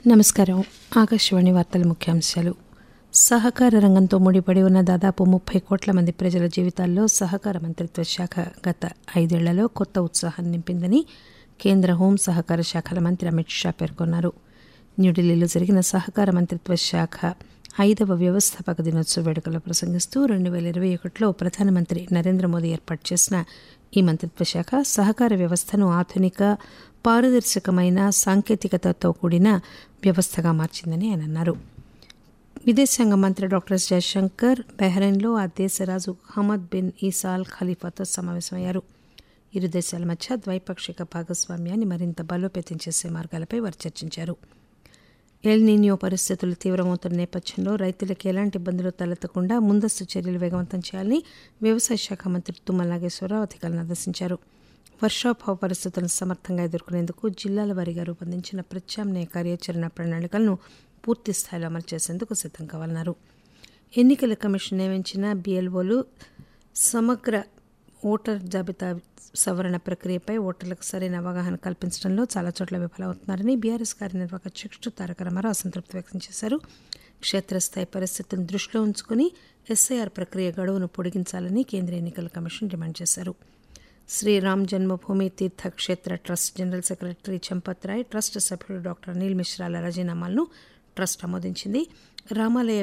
నమస్కారం ఆకాశవాణి వార్తల ముఖ్యాంశాలు సహకార రంగంతో ముడిపడి ఉన్న దాదాపు ముప్పై కోట్ల మంది ప్రజల జీవితాల్లో సహకార మంత్రిత్వ శాఖ గత ఐదేళ్లలో కొత్త ఉత్సాహాన్ని నింపిందని కేంద్ర హోం సహకార శాఖల మంత్రి అమిత్ షా పేర్కొన్నారు న్యూఢిల్లీలో జరిగిన సహకార మంత్రిత్వ శాఖ ఐదవ వ్యవస్థాపక దినోత్సవ వేడుకల్లో ప్రసంగిస్తూ రెండు వేల ఇరవై ఒకటిలో ప్రధానమంత్రి నరేంద్ర మోదీ ఏర్పాటు చేసిన ఈ మంత్రిత్వ శాఖ సహకార వ్యవస్థను ఆధునిక పారదర్శకమైన సాంకేతికతతో కూడిన వ్యవస్థగా మార్చిందని ఆయన అన్నారు విదేశాంగ మంత్రి డాక్టర్ ఎస్ జయశంకర్ బహ్రెయిన్లో ఆ దేశ రాజు హమద్ బిన్ ఈసాల్ ఖలీఫాతో సమావేశమయ్యారు ఇరు దేశాల మధ్య ద్వైపాక్షిక భాగస్వామ్యాన్ని మరింత బలోపేతం చేసే మార్గాలపై వారు చర్చించారు ఎల్ నీనియో పరిస్థితులు తీవ్రమవుతున్న నేపథ్యంలో రైతులకు ఎలాంటి ఇబ్బందులు తలెత్తకుండా ముందస్తు చర్యలు వేగవంతం చేయాలని వ్యవసాయ శాఖ మంత్రి తుమ్మల నాగేశ్వరరావు అధికారులను ఆదేశించారు వర్షాభావ పరిస్థితులను సమర్థంగా ఎదుర్కొనేందుకు జిల్లాల వారీగా రూపొందించిన ప్రత్యామ్నాయ కార్యాచరణ ప్రణాళికలను పూర్తి స్థాయిలో అమలు చేసేందుకు సిద్దం కావాలన్నారు ఎన్నికల కమిషన్ నియమించిన బీఎల్ఓలు సమగ్ర ఓటర్ జాబితా సవరణ ప్రక్రియపై ఓటర్లకు సరైన అవగాహన కల్పించడంలో చాలా చోట్ల విఫలమవుతున్నారని బీఆర్ఎస్ కార్యనిర్వాహక అధ్యక్షుడు తారక రామారావు అసంతృప్తి వ్యక్తం చేశారు క్షేత్రస్థాయి పరిస్థితులను దృష్టిలో ఉంచుకుని ఎస్ఐఆర్ ప్రక్రియ గడువును పొడిగించాలని కేంద్ర ఎన్నికల కమిషన్ డిమాండ్ చేశారు Sriram Janmabhoomi Teerth Kshetra trust general secretary Champat Rai trust సభ్యుడు డాక్టర్ అనిల్ మిశ్రాల రాజీనామాలను ట్రస్ట్ ఆమోదించింది రామాలయ